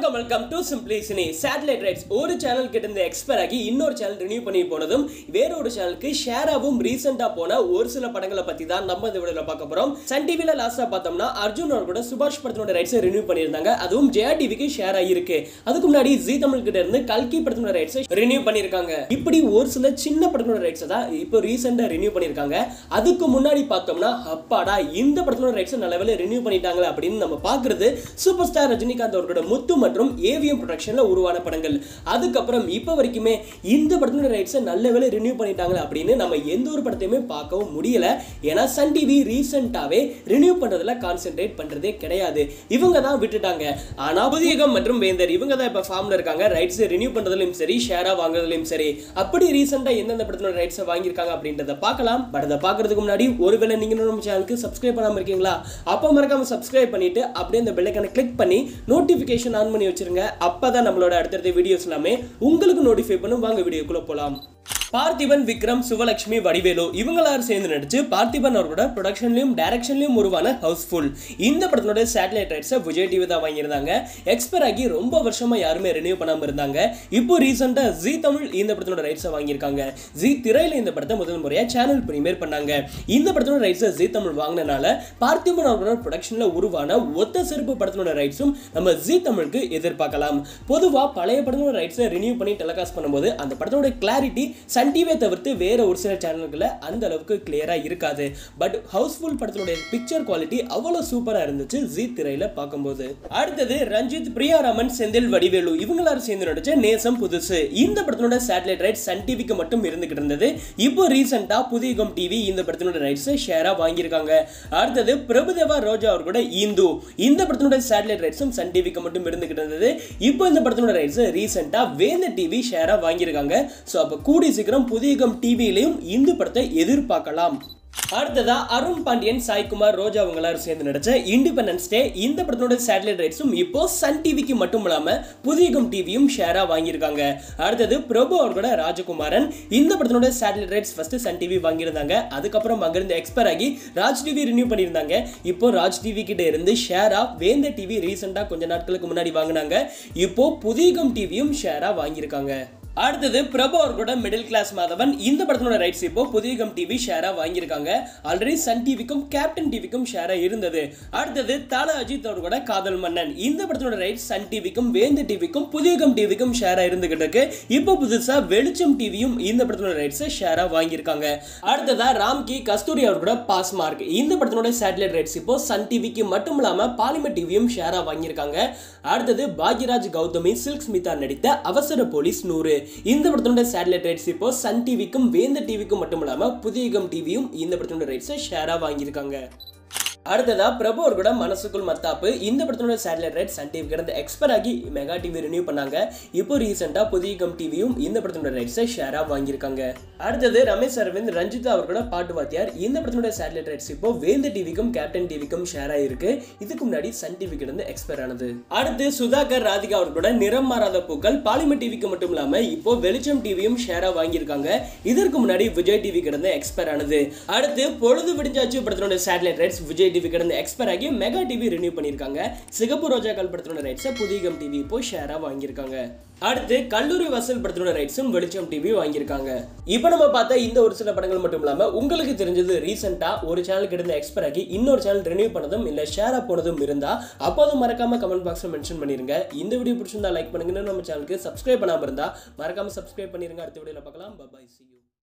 வணக்கம் welcome to simply cine satellite rights ஒரு channel கிட்ட இருந்து எக்ஸ்பயர் ஆகி இன்னொரு சேனல் ரினியூ பண்ணி போனதும் வேற ஒரு சேனலுக்கு ஷேராவும் ரீசெண்டா போன ஒரு சில படங்களை பத்தி தான் நம்ம இந்த வீடியோல பார்க்க போறோம் சன் டிவில லாஸ்டா பார்த்தோம்னா அர்ஜுன் அவர் கூட சுபாஷ் படத்தினோட ரைட்ஸை ரினியூ பண்ணியிருந்தாங்க அதுவும் ஜெயா டிவிக்கு ஷேர் ஆகியிருக்கு அதுக்கு முன்னாடி ஜி தமிழ் கிட்ட இருந்து கல்கி படத்தினோட ரைட்ஸை ரினியூ பண்ணியிருக்காங்க இப்படி ஒரு சில சின்ன படத்தினோட ரைட்ஸை தான் இப்போ ரீசெண்டா ரினியூ பண்ணியிருக்காங்க அதுக்கு முன்னாடி பார்த்தோம்னா அப்பாடா இந்த படத்தினோட ரைட்ஸை நல்ல வேலை ரினியூ பண்ணிட்டாங்களே அப்படின்னு நம்ம பார்க்கறது சூப்பர் ஸ்டார் ரஜினிகாந்த் அவர்களோட முத்து மற்றும் ஏவிஎம் ப்ரொடக்ஷன்ல உருவான படங்கள் அதுக்கப்புறம் இப்போ வரைக்குமே இந்த படத்தோட ரைட்ஸை நல்ல வேலை ரினியூ பண்ணிட்டாங்க அப்படின்னு நம்ம எந்த ஒரு படத்தையுமே பார்க்கவும் முடியல ஏன்னா சன் டிவி ரீசெண்டாவே ரினியூ பண்றதுல கான்சென்ட்ரேட் பண்றதே கிடையாது இவங்க தான் விட்டுட்டாங்க ஆனா புதியகம் மற்றும் வேந்தர் இவங்க தான் இப்ப ஃபார்ம்ல இருக்காங்க ரைட்ஸ் ரினியூ பண்றதுலயும் சரி ஷேரா வாங்குறதுலயும் சரி அப்படி ரீசெண்டா எந்தெந்த படத்தோட ரைட்ஸை வாங்கியிருக்காங்க அப்படின்றத பார்க்கலாம் பட் அதை பார்க்கறதுக்கு முன்னாடி ஒருவேளை நீங்க இன்னும் நம்ம சேனலுக்கு சப்ஸ்கிரைப் பண்ணாம இருக்கீங்களா அப்போ மறக்காம சப்ஸ்கிரைப் பண்ணிட்டு அப்படியே அந்த பெல்லைக்கான கிளிக் பண்ணி நோட்டிஃபிகேஷன் ஆன் பண்ணி வச்சிருங்க அப்பதான் நம்மளோட அடுத்தடுத்த வீடியோஸ் எல்லாமே உங்களுக்கு நோட்டிஃபை பண்ணும் வாங்க வீடியோக்குள்ள போலாம் பார்த்திபன் விக்ரம் சிவலட்சுமி வடிவேலு இவங்களாரும் சேர்ந்து நடிச்சு பார்த்திபன் அவரோட ப்ரொடக்ஷன்லயும் டைரக்ஷன்லயும் உருவான ஹவுஸ்ஃபுல் இந்த படத்தோட சேட்டலைட் ரைட்ஸை விஜய் டிவி தான் வாங்கியிருந்தாங்க எக்ஸ்பயர் ஆகி ரொம்ப வருஷமா யாருமே ரினியூ பண்ணாம இருந்தாங்க இப்போ ரீசெண்டா ஜி தமிழ் இந்த படத்தோட ரைட்ஸை வாங்கியிருக்காங்க ஜி திரையில இந்த படத்தை முதல் முறையா சேனல் பிரீமியர் பண்ணாங்க இந்த படத்தோட ரைட்ஸை ஜி தமிழ் வாங்கினனால பார்த்திபன் அவரோட ப்ரொடக்ஷன்ல உருவான ஒத்த செருப்பு படத்தோட ரைட்ஸும் நம்ம ஜி தமிழுக்கு எதிர்பார்க்கலாம் பொதுவா பழைய படத்தோட ரைட்ஸை ரினியூ பண்ணி டெலிகாஸ்ட் பண்ணும்போது அந்த படத்தோட கிளாரிட்டி சன் டிவியை தவிர்த்து வேற ஒரு சில சேனல்களில் அந்த அளவுக்கு கிளியரா இருக்காது பட் ஹவுஸ்ஃபுல் படத்தினுடைய பிக்சர் குவாலிட்டி அவ்வளவு சூப்பரா இருந்துச்சு ஜி திரையில பார்க்கும்போது அடுத்தது ரஞ்சித் பிரியாராமன் செந்தில் வடிவேலு இவங்களாரும் சேர்ந்து நடிச்ச நேசம் புதுசு இந்த படத்தினோட சேட்டலைட் ரைட்ஸ் சன் டிவிக்கு மட்டும் இருந்துகிட்டு இருந்தது இப்போ ரீசெண்டா புதியகம் டிவி இந்த படத்தினோட ரைட்ஸை ஷேரா வாங்கியிருக்காங்க அடுத்தது பிரபுதேவா ரோஜா அவர் கூட இந்து இந்த படத்தினோட சேட்டலைட் ரைட்ஸும் சன் டிவிக்கு மட்டும் இருந்துகிட்டு இருந்தது இப்போ இந்த படத்தினோட ரைட்ஸ் ரீசெண்டா வேந்த டிவி ஷேரா வாங்கியிருக்காங்க ஸோ அப்போ கூடி சீக்கிரம் புதியகம் டிவியிலையும் இந்து படத்தை எதிர்பார்க்கலாம் அடுத்ததா அருண் பாண்டியன் சாய்குமார் ரோஜா அவங்க எல்லாரும் சேர்ந்து நடிச்ச இண்டிபெண்டன்ஸ் டே இந்த படத்தோட சேட்டலைட் ரைட்ஸும் இப்போ சன் டிவிக்கு மட்டும் இல்லாம புதியகம் டிவியும் ஷேரா வாங்கியிருக்காங்க அடுத்தது பிரபு அவர்களோட ராஜகுமாரன் இந்த படத்தோட satellite rights first Sun TV வாங்கியிருந்தாங்க அதுக்கப்புறம் அங்கிருந்து எக்ஸ்பயர் ஆகி ராஜ் டிவி ரினியூ பண்ணியிருந்தாங்க இப்போ ராஜ் டிவி கிட்ட இருந்து ஷேரா வேந்த டிவி ரீசெண்டா கொஞ்ச நாட்களுக்கு முன்னாடி வாங்கினாங்க இப்போ புதியகம் டிவியும் ஷேரா வாங்கியிருக்காங்க அடுத்தது பிரபு அவர்களோட மிடில் கிளாஸ் மாதவன் இந்த படத்தோட ரைட்ஸ் இப்போ புதியகம் டிவி ஷேரா வாங்கியிருக்காங்க ஆல்ரெடி சன் டிவிக்கும் கேப்டன் டிவிக்கும் ஷேரா இருந்தது அடுத்தது தல அஜித் அவர்களோட காதல் மன்னன் இந்த படத்தோட ரைட்ஸ் சன் டிவிக்கும் வேந்த டிவிக்கும் புதியகம் டிவிக்கும் ஷேரா இருந்துகிட்டு இருக்கு இப்போ புதுசா வெளிச்சம் டிவியும் இந்த படத்தோட ரைட்ஸை ஷேரா வாங்கியிருக்காங்க அடுத்ததா ராம்கி கஸ்தூரி அவர்களோட பாஸ் மார்க் இந்த படத்தோட சேட்டலைட் ரைட்ஸ் இப்போ சன் டிவிக்கு மட்டும் இல்லாம பாலிமர் டிவியும் ஷேரா வாங்கியிருக்காங்க அடுத்தது பாக்யராஜ் கௌதமி சில்க் ஸ்மிதா நடித்த அவசர போலீஸ் நூறு இந்த படத்தோட சேட்டலைட் ரைட்ஸ் இப்போ சன் டிவிக்கும் வேந்த டிவிக்கும் மட்டும் இல்லாம புதியகம் டிவியும் இந்த படத்தோட ரைட்ஸை ஷேரா வாங்கியிருக்காங்க அடுத்ததா பிரபு அவர்களோட மனசுக்குள் மத்தாப்பு இந்த படத்தோட சேட்டலைட் ரைட் சன் டிவி கிடந்து எக்ஸ்பயர் ஆகி மெகா டிவி ரினியூ பண்ணாங்க இப்போ ரீசெண்டா புதியகம் டிவியும் இந்த படத்தோட ரைட்ஸை ஷேரா வாங்கியிருக்காங்க அடுத்தது ரமேஷ் அரவிந்த் ரஞ்சிதா அவர்களோட பாட்டு வாத்தியார் இந்த படத்தோட சேட்டலைட் ரைட்ஸ் இப்போ வேந்த டிவிக்கும் கேப்டன் டிவிக்கும் ஷேர் ஆயிருக்கு இதுக்கு முன்னாடி சன் டிவி கிடந்து எக்ஸ்பயர் ஆனது அடுத்து சுதாகர் ராதிகா அவர்களோட நிறம் மாறாத பூக்கள் பாலிமர் டிவிக்கு மட்டும் இல்லாம இப்போ வெளிச்சம் டிவியும் ஷேரா வாங்கியிருக்காங்க இதற்கு முன்னாடி விஜய் டிவி கிடந்து எக்ஸ்பயர் ஆனது அடுத்து பொழுது விடிஞ்சாச்சு படத்தோட சேட்டலைட் ரைட்ஸ் விஜய் டிவி கிடந்து எக்ஸ்பயர் ஆகி மெகா டிவி ரினியூ பண்ணியிருக்காங்க சிகப்பு ரோஜாக்கள் படத்தோட ரைட்ஸை புதியகம் டிவி இப்போ ஷேரா வாங்கியிருக்காங்க அடுத்து கல்லூரி வாசல் படத்தோட ரைட்ஸும் வெளிச்சம் டிவி வாங்கியிருக்காங்க இப்போ நம்ம பார்த்த இந்த ஒரு சில படங்கள் மட்டும் இல்லாம உங்களுக்கு தெரிஞ்சது ரீசெண்டா ஒரு சேனல் கிட்ட எக்ஸ்பயர் ஆகி இன்னொரு சேனல் ரினியூ பண்ணதும் இல்ல ஷேரா போனதும் இருந்தா அப்போதும் மறக்காம கமெண்ட் பாக்ஸ்ல மென்ஷன் பண்ணிருங்க இந்த வீடியோ பிடிச்சிருந்தா லைக் பண்ணுங்க நம்ம சேனலுக்கு சப்ஸ்கிரைப் பண்ணாம இருந்தா மறக்காம சப்ஸ்கிரைப் பண்ணிருங்க அடுத்த வீடியோல பார்க்கலாம் பாய் சி யூ